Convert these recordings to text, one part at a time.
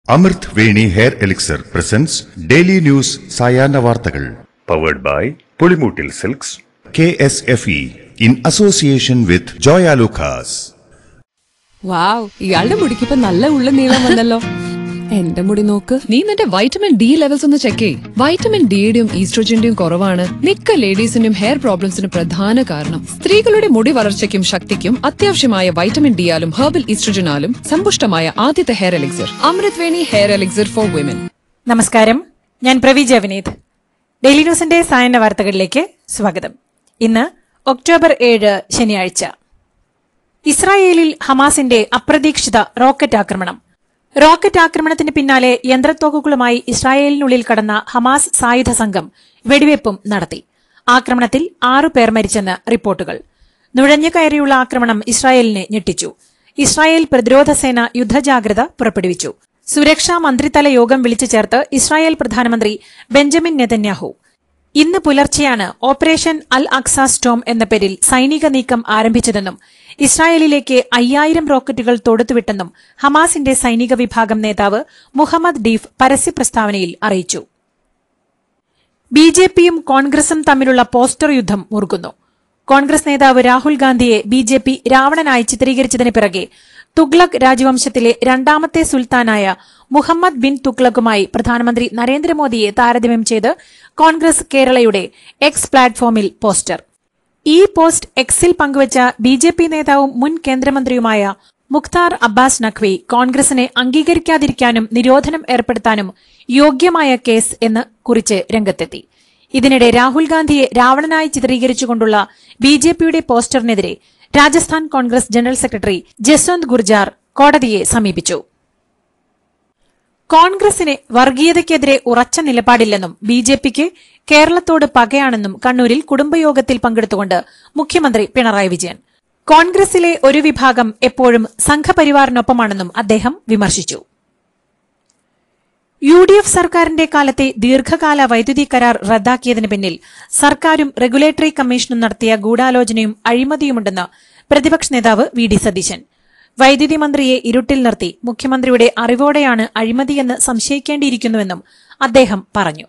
അമൃത് Veni hair elixir presents daily news സായാഹ്ന വാർത്തകൾ powered by Pulimoottil silks K S F E in association with Joyalukkas wow ഇയാളുടെ മുടിക്കിപ്പോ നല്ല ഉള്ള നീളം വന്നല്ലോ എന്റെ മുടി നോക്ക് നീ നിന്റെ വൈറ്റമിൻ ഡി ലെവൽസ് ഒന്ന് ചെക്ക് ചെയ് വൈറ്റമിൻ ഡിയുടെയും ഈസ്ട്രോജന്റെയും കുറവാണ് മിക്ക ലേഡീസിന്റെയും ഹെയർ പ്രോബ്ലംസിന് പ്രധാന കാരണം സ്ത്രീകളുടെ മുടി വളർച്ചയ്ക്കും ശക്തിക്കും അത്യാവശ്യമായ വൈറ്റമിൻ ഡിയാലും ഹെർബൽ ഈസ്ട്രോജനാലും സമ്പുഷ്ടമായ ആദ്യത്തെ hair elixir Amrit Veni hair elixir for women നമസ്കാരം ഞാൻ പ്രവി ജവനീത് ഡെയിലി ന്യൂസിന്റെ സായന്ന വാർത്തകളിലേക്ക് സ്വാഗതം ഇന്ന് ഒക്ടോബർ ഏഴ് ശനിയാഴ്ച ഇസ്രായേലിൽ ഹമാസിന്റെ അപ്രതീക്ഷിത റോക്കറ്റ് ആക്രമണം റോക്കറ്റ് ആക്രമണത്തിന് പിന്നാലെ യന്ത്രത്തോക്കുകളുമായി ഇസ്രായേലിനുള്ളിൽ കടന്ന ഹമാസ് സായുധ സംഘം വെടിവയ്പും നടത്തി ആക്രമണത്തിൽ ആറു പേർ മരിച്ചെന്ന് റിപ്പോർട്ടുകൾ നുഴഞ്ഞു കയറിയുള്ള ആക്രമണം ഇസ്രായേലിനെ ഞെട്ടിച്ചു ഇസ്രായേൽ പ്രതിരോധ സേന യുദ്ധജാഗ്രത പുറപ്പെടുവിച്ചു സുരക്ഷാ മന്ത്രിതല യോഗം വിളിച്ചു ചേർത്ത് ഇസ്രായേൽ പ്രധാനമന്ത്രി ബെഞ്ചമിൻ നെതന്യാഹു ഇന്ന് പുലർച്ചെയാണ് ഓപ്പറേഷൻ അൽ അക്സ സ്റ്റോം എന്ന പേരിൽ സൈനിക നീക്കം ആരംഭിച്ചതെന്നും ഇസ്രായേലിലേക്ക് അയ്യായിരം റോക്കറ്റുകൾ തൊടുത്തുവിട്ടെന്നും ഹമാസിന്റെ സൈനിക വിഭാഗം നേതാവ് മുഹമ്മദ് ഡീഫ് പരസ്യ പ്രസ്താവനയിൽ അറിയിച്ചു ബി ജെ പിയും കോൺഗ്രസും തമ്മിലുള്ള പോസ്റ്റർ യുദ്ധം മുറുകുന്നു കോൺഗ്രസ് നേതാവ് രാഹുൽ ഗാന്ധിയെ ബി ജെ പി രാവണനായി ചിത്രീകരിച്ചതിന് പിറകെ തുഗ്ലക് രാജവംശത്തിലെ രണ്ടാമത്തെ സുൽത്താനായ മുഹമ്മദ് ബിൻ തുഗ്ലക്കുമായി പ്രധാനമന്ത്രി നരേന്ദ്രമോദിയെ താരതമ്യം ചെയ്ത് കോൺഗ്രസ് കേരളയുടെ എക്സ് പ്ലാറ്റ്ഫോമിൽ പോസ്റ്റർ ഈ പോസ്റ്റ് എക്സിൽ പങ്കുവച്ച ബി ജെ പി നേതാവും മുൻ കേന്ദ്രമന്ത്രിയുമായ മുഖ്താർ അബ്ബാസ് നഖ്വി കോൺഗ്രസിനെ അംഗീകരിക്കാതിരിക്കാനും നിരോധനം ഏർപ്പെടുത്താനും യോഗ്യമായ കേസ് എന്ന് കുറിച്ച് രംഗത്തെത്തി ഇതിനിടെ രാഹുൽ ഗാന്ധിയെ രാവണനായി ചിത്രീകരിച്ചുകൊണ്ടുള്ള ബി ജെ പിയുടെ പോസ്റ്ററിനെതിരെ Rajasthan Congress general secretary Jaswant Gurjar കോടതിയെ സമീപിച്ചു കോൺഗ്രസിന് വർഗീയതയ്ക്കെതിരെ ഉറച്ച നിലപാടില്ലെന്നും ബി ജെ പിക്ക് കേരളത്തോട് പകയാണെന്നും കണ്ണൂരിൽ കുടുംബയോഗത്തിൽ പങ്കെടുത്തുകൊണ്ട് മുഖ്യമന്ത്രി പിണറായി വിജയൻ കോൺഗ്രസിലെ ഒരു വിഭാഗം എപ്പോഴും സംഘപരിവാറിനൊപ്പമാണെന്നും അദ്ദേഹം വിമർശിച്ചു യു ഡി എഫ് സർക്കാരിന്റെ കാലത്തെ ദീർഘകാല വൈദ്യുതി കരാർ റദ്ദാക്കിയതിന് പിന്നിൽ സർക്കാരും റെഗുലേറ്ററി കമ്മീഷനും നടത്തിയ ഗൂഢാലോചനയും അഴിമതിയുമുണ്ടെന്ന് പ്രതിപക്ഷ നേതാവ് വി ഡി സതീശൻ വൈദ്യുതി മന്ത്രിയെ ഇരുട്ടിൽ നിർത്തി മുഖ്യമന്ത്രിയുടെ അറിവോടെയാണ് അഴിമതിയെന്ന് സംശയിക്കേണ്ടിയിരിക്കുന്നുവെന്നും അദ്ദേഹം പറഞ്ഞു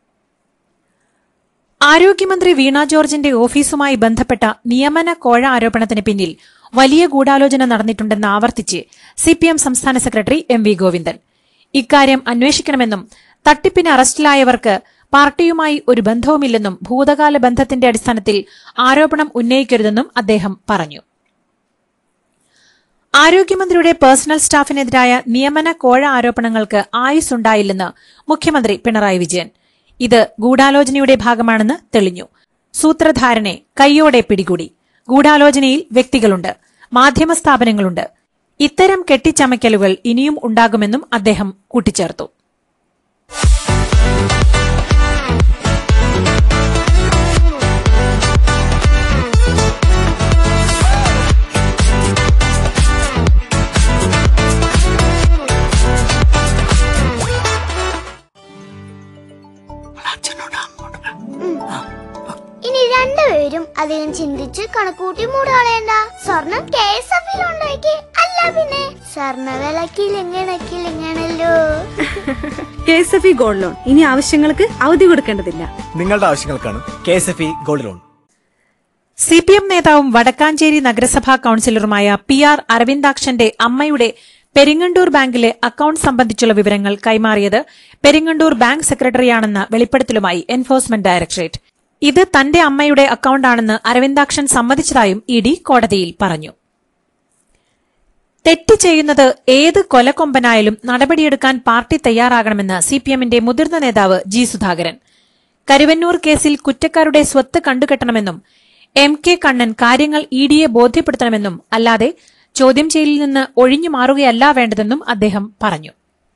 ആരോഗ്യമന്ത്രി വീണ ജോർജിന്റെ ഓഫീസുമായി ബന്ധപ്പെട്ട നിയമന കോഴ ആരോപണത്തിന് പിന്നിൽ വലിയ ഗൂഢാലോചന നടന്നിട്ടുണ്ടെന്ന് ആവർത്തിച്ച് സിപിഎം സംസ്ഥാന സെക്രട്ടറി എം വി ഗോവിന്ദൻ ഇക്കാര്യം അന്വേഷിക്കണമെന്നും തട്ടിപ്പിന് അറസ്റ്റിലായവർക്ക് പാർട്ടിയുമായി ഒരു ബന്ധവുമില്ലെന്നും ഭൂതകാല ബന്ധത്തിന്റെ അടിസ്ഥാനത്തിൽ ആരോപണം ഉന്നയിക്കരുതെന്നും അദ്ദേഹം പറഞ്ഞു ആരോഗ്യമന്ത്രിയുടെ പേഴ്സണൽ സ്റ്റാഫിനെതിരായ നിയമന കോഴ ആരോപണങ്ങൾക്ക് ആയുസ്സുണ്ടായില്ലെന്ന് മുഖ്യമന്ത്രി പിണറായി വിജയൻ ഇത് ഗൂഢാലോചനയുടെ ഭാഗമാണെന്ന് തെളിഞ്ഞു സൂത്രധാരനെ കൈയോടെ പിടികൂടി ഗൂഢാലോചനയിൽ വ്യക്തികളുണ്ട് മാധ്യമ സ്ഥാപനങ്ങളുണ്ട് ഇത്തരം കെട്ടിച്ചമയ്ക്കലുകൾ ഇനിയും ഉണ്ടാകുമെന്നും അദ്ദേഹം കൂട്ടിച്ചേർത്തു ഇനി രണ്ടുപേരും അധികം ചിന്തിച്ച് കണക്കൂട്ടി മൂടാളേണ്ട സ്വർണം കെ എസ് എഫിൽ ഉണ്ടാക്കി അല്ല പിന്നെ സ്വർണ്ണ വിലക്കിലിങ്ങണക്കിലിങ്ങണല്ലോ K S F E gold loan ഇനി ആവശ്യങ്ങൾക്ക് അവധി കൊടുക്കേണ്ടതില്ല നിങ്ങളുടെ ആവശ്യങ്ങൾക്കാണ് K S F E gold loan C P M നേതാവും വടക്കാഞ്ചേരി നഗരസഭാ കൌൺസിലറുമായ പി ആർ അരവിന്ദാക്ഷന്റെ അമ്മയുടെ പെരിങ്ങണ്ടൂർ ബാങ്കിലെ അക്കൌണ്ട് സംബന്ധിച്ചുള്ള വിവരങ്ങൾ കൈമാറിയത് പെരിങ്ങണ്ടൂർ ബാങ്ക് സെക്രട്ടറിയാണെന്ന വെളിപ്പെടുത്തലുമായി എൻഫോഴ്സ്മെന്റ് ഡയറക്ടറേറ്റ് ഇത് തന്റെ അമ്മയുടെ അക്കൌണ്ടാണെന്ന് അരവിന്ദാക്ഷൻ സമ്മതിച്ചതായും ഇ ഡി കോടതിയിൽ പറഞ്ഞു തെറ്റ് ചെയ്യുന്നത് ഏത് കൊലക്കൊമ്പനായാലും നടപടിയെടുക്കാൻ പാർട്ടി തയ്യാറാകണമെന്ന് സിപിഎമ്മിന്റെ മുതിർന്ന നേതാവ് ജി സുധാകരൻ കരുവന്നൂർ കേസിൽ കുറ്റക്കാരുടെ സ്വത്ത് കണ്ടുകെട്ടണമെന്നും എം കെ കണ്ണൻ കാര്യങ്ങൾ ഇ ഡിയെ ബോധ്യപ്പെടുത്തണമെന്നും അല്ലാതെ ചോദ്യം ചെയ്യലിൽ നിന്ന് ഒഴിഞ്ഞു മാറുകയല്ല വേണ്ടതെന്നും അദ്ദേഹം പറഞ്ഞു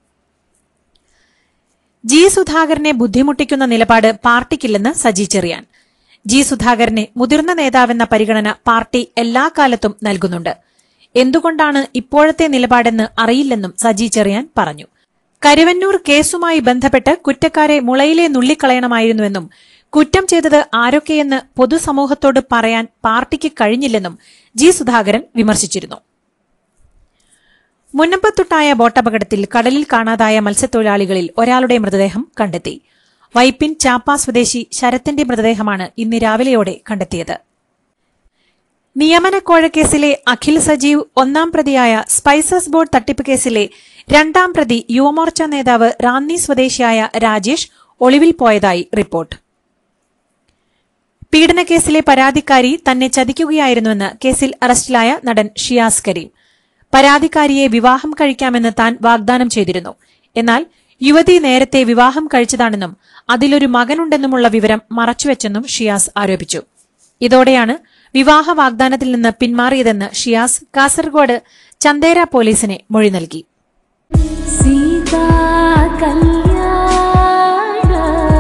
ജി സുധാകരനെ ബുദ്ധിമുട്ടിക്കുന്ന നിലപാട് പാർട്ടിക്കില്ലെന്ന് സജി ചെറിയാൻ ജി സുധാകരനെ മുതിർന്ന നേതാവെന്ന പരിഗണന പാർട്ടി എല്ലാ കാലത്തും നൽകുന്നുണ്ട് എന്തുകൊണ്ടാണ് ഇപ്പോഴത്തെ നിലപാടെന്ന് അറിയില്ലെന്നും സജി ചെറിയാൻ പറഞ്ഞു കരുവന്നൂർ കേസുമായി ബന്ധപ്പെട്ട് കുറ്റക്കാരെ മുളയിലെ നുള്ളിക്കളയണമായിരുന്നുവെന്നും കുറ്റം ചെയ്തത് ആരൊക്കെയെന്ന് പൊതുസമൂഹത്തോട് പറയാൻ പാർട്ടിക്ക് കഴിഞ്ഞില്ലെന്നും ജി സുധാകരൻ വിമർശിച്ചിരുന്നു മുന്നമ്പത്തുണ്ടായ ബോട്ടപകടത്തിൽ കടലിൽ കാണാതായ മത്സ്യത്തൊഴിലാളികളിൽ ഒരാളുടെ മൃതദേഹം കണ്ടെത്തി വൈപ്പിൻ ചാപ്പ സ്വദേശി ശരത്തിന്റെ മൃതദേഹമാണ് ഇന്ന് രാവിലെയോടെ കണ്ടെത്തിയത് നിയമനക്കോഴ കേസിലെ അഖിൽ സജീവ് ഒന്നാം പ്രതിയായ സ്പൈസസ് ബോർഡ് തട്ടിപ്പ് കേസിലെ രണ്ടാം പ്രതി യുവമോർച്ച നേതാവ് റാന്നി സ്വദേശിയായ രാജേഷ് ഒളിവിൽ പോയതായി റിപ്പോർട്ട് പീഡനക്കേസിലെ പരാതിക്കാരി തന്നെ ചതിക്കുകയായിരുന്നുവെന്ന് കേസിൽ അറസ്റ്റിലായ നടൻ ഷിയാസ് കരീം പരാതിക്കാരിയെ വിവാഹം കഴിക്കാമെന്ന് താൻ വാഗ്ദാനം ചെയ്തിരുന്നു എന്നാൽ യുവതി നേരത്തെ വിവാഹം കഴിച്ചതാണെന്നും അതിലൊരു മകനുണ്ടെന്നുമുള്ള വിവരം മറച്ചുവെച്ചെന്നും ഷിയാസ് ആരോപിച്ചു ഇതോടെയാണ് വിവാഹ വാഗ്ദാനത്തിൽ നിന്ന് പിന്മാറിയതെന്ന് ഷിയാസ് കാസർഗോഡ് ചന്ദേര പോലീസിനെ മൊഴി നൽകി സീതാ കല്യാണ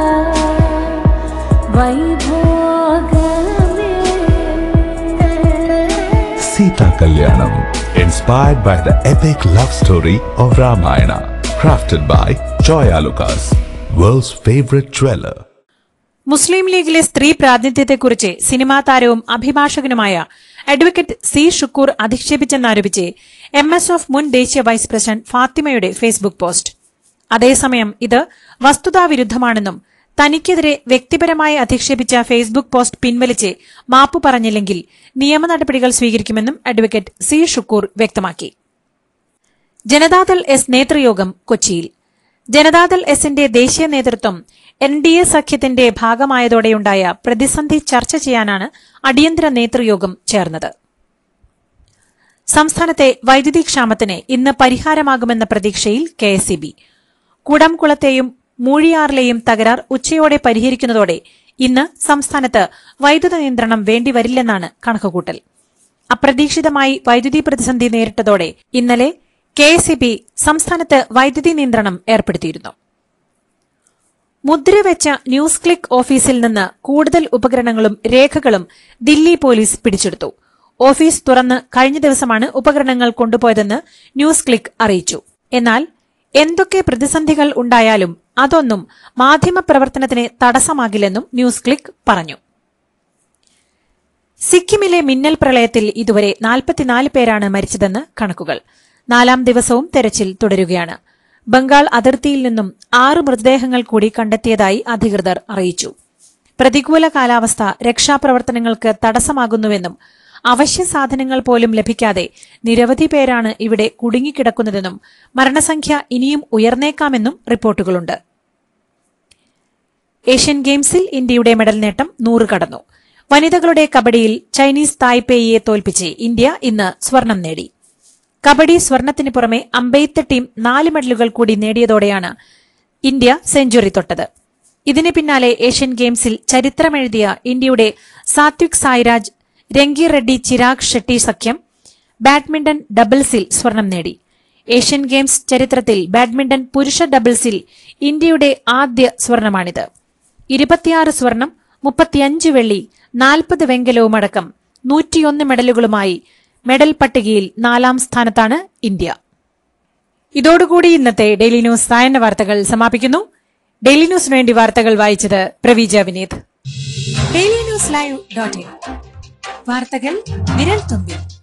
വൈഭോഗമേ Sita Kalyanam, inspired by the epic love story of Ramayana, crafted by Joya Lucas, world's favorite jeweler. മുസ്ലിം ലീഗിലെ സ്ത്രീ പ്രാതിനിധ്യത്തെക്കുറിച്ച് സിനിമാ താരവും അഭിഭാഷകനുമായ അഡ്വക്കേറ്റ് സി ഷുക്കൂർ അധിക്ഷേപിച്ചെന്നാരോപിച്ച് എം എസ് എഫ് മുൻ ദേശീയ വൈസ് പ്രസിഡന്റ് ഫാത്തിമയുടെ ഫേസ്ബുക്ക് പോസ്റ്റ് അതേസമയം ഇത് വസ്തുതാവിരുദ്ധമാണെന്നും തനിക്കെതിരെ വ്യക്തിപരമായി അധിക്ഷേപിച്ച ഫേസ്ബുക്ക് പോസ്റ്റ് പിൻവലിച്ച് മാപ്പു പറഞ്ഞില്ലെങ്കിൽ നിയമ നടപടികൾ സ്വീകരിക്കുമെന്നും അഡ്വക്കേറ്റ് സി ഷുക്കൂർ വ്യക്തമാക്കി ജനതാദൾ എസ് നേതൃയോഗം കൊച്ചിയിൽ ജനതാദൾ എസിന്റെ ദേശീയ നേതൃത്വം എൻ ഡി എ സഖ്യത്തിന്റെ ഭാഗമായതോടെയുണ്ടായ പ്രതിസന്ധി ചർച്ച ചെയ്യാനാണ് അടിയന്തര നേതൃയോഗം ചേർന്നത് സംസ്ഥാനത്തെ വൈദ്യുതി ക്ഷാമത്തിന് ഇന്ന് പരിഹാരമാകുമെന്ന പ്രതീക്ഷയിൽ കെ എസ് ബി കുടംകുളത്തെയും മൂഴിയാറിലെയും തകരാർ ഉച്ചയോടെ പരിഹരിക്കുന്നതോടെ ഇന്ന് സംസ്ഥാനത്ത് വൈദ്യുത നിയന്ത്രണം വേണ്ടിവരില്ലെന്നാണ് കണക്കുകൂട്ടൽ അപ്രതീക്ഷിതമായി വൈദ്യുതി പ്രതിസന്ധി നേരിട്ടതോടെ ഇന്നലെ കെ എസ് സംസ്ഥാനത്ത് വൈദ്യുതി നിയന്ത്രണം ഏർപ്പെടുത്തിയിരുന്നു മുദ്രവെച്ച ന്യൂസ് ക്ലിക്ക് ഓഫീസിൽ നിന്ന് കൂടുതൽ ഉപകരണങ്ങളും രേഖകളും ദില്ലി പോലീസ് പിടിച്ചെടുത്തു ഓഫീസ് തുറന്ന് കഴിഞ്ഞ ദിവസമാണ് ഉപകരണങ്ങൾ കൊണ്ടുപോയതെന്ന് ന്യൂസ് ക്ലിക്ക് അറിയിച്ചു എന്നാൽ എന്തൊക്കെ പ്രതിസന്ധികൾ ഉണ്ടായാലും അതൊന്നും മാധ്യമപ്രവർത്തനത്തിന് തടസ്സമാകില്ലെന്നും ന്യൂസ് ക്ലിക്ക് പറഞ്ഞു സിക്കിമിലെ മിന്നൽ പ്രളയത്തിൽ ഇതുവരെ നാൽപ്പത്തിനാല് പേരാണ് മരിച്ചതെന്ന് കണക്കുകൾ നാലാം ദിവസവും തെരച്ചിൽ തുടരുകയാണ് ബംഗാൾ അതിർത്തിയിൽ നിന്നും ആറ് മൃതദേഹങ്ങൾ കൂടി കണ്ടെത്തിയതായി അധികൃതർ അറിയിച്ചു പ്രതികൂല കാലാവസ്ഥ രക്ഷാപ്രവർത്തനങ്ങൾക്ക് തടസ്സമാകുന്നുവെന്നും അവശ്യ സാധനങ്ങൾ പോലും ലഭിക്കാതെ നിരവധി പേരാണ് ഇവിടെ കുടുങ്ങിക്കിടക്കുന്നതെന്നും മരണസംഖ്യ ഇനിയും ഉയർന്നേക്കാമെന്നും റിപ്പോർട്ടുകളുണ്ട് ഏഷ്യൻ ഗെയിംസിൽ ഇന്ത്യയുടെ മെഡൽ നേട്ടം നൂറ് കടന്നു വനിതകളുടെ കബഡിയിൽ ചൈനീസ് തായ്പേയിയെ തോൽപ്പിച്ച് ഇന്ത്യ ഇന്ന് സ്വർണം നേടി കബഡി സ്വർണത്തിന് പുറമെ അമ്പെയ്ത്ത് ടീം നാല് മെഡലുകൾ കൂടി നേടിയതോടെയാണ് ഇന്ത്യ സെഞ്ചുറി തൊട്ടത് ഇതിന് പിന്നാലെ ഏഷ്യൻ ഗെയിംസിൽ ചരിത്രമെഴുതിയ ഇന്ത്യയുടെ സാത്വിക് സായിരാജ് രംഗി റെഡ്ഡി ചിരാഗ് ഷെട്ടി സഖ്യം ബാഡ്മിന്റൺ ഡബിൾസിൽ സ്വർണം നേടി ഏഷ്യൻ ഗെയിംസ് ചരിത്രത്തിൽ ബാഡ്മിന്റൺ പുരുഷ ഡബിൾസിൽ ഇന്ത്യയുടെ ആദ്യ സ്വർണമാണിത് ഇരുപത്തിയാറ് സ്വർണം മുപ്പത്തിയഞ്ച് വെള്ളി നാൽപ്പത് വെങ്കലവുമടക്കം നൂറ്റിയൊന്ന് മെഡലുകളുമായി മെഡൽ പട്ടികയിൽ നാലാം സ്ഥാനത്താണ് ഇന്ത്യ ഇതോടുകൂടി ഇന്നത്തെ ഡെയിലി ന്യൂസ് സായന്ന വാർത്തകൾ സമാപിക്കുന്നു ഡെയിലി ന്യൂസിനു വേണ്ടി വാർത്തകൾ വായിച്ചത് Praveeja Vineeth daily news live dot in വാർത്തകൾ വിരൽ തുമ്പിൽ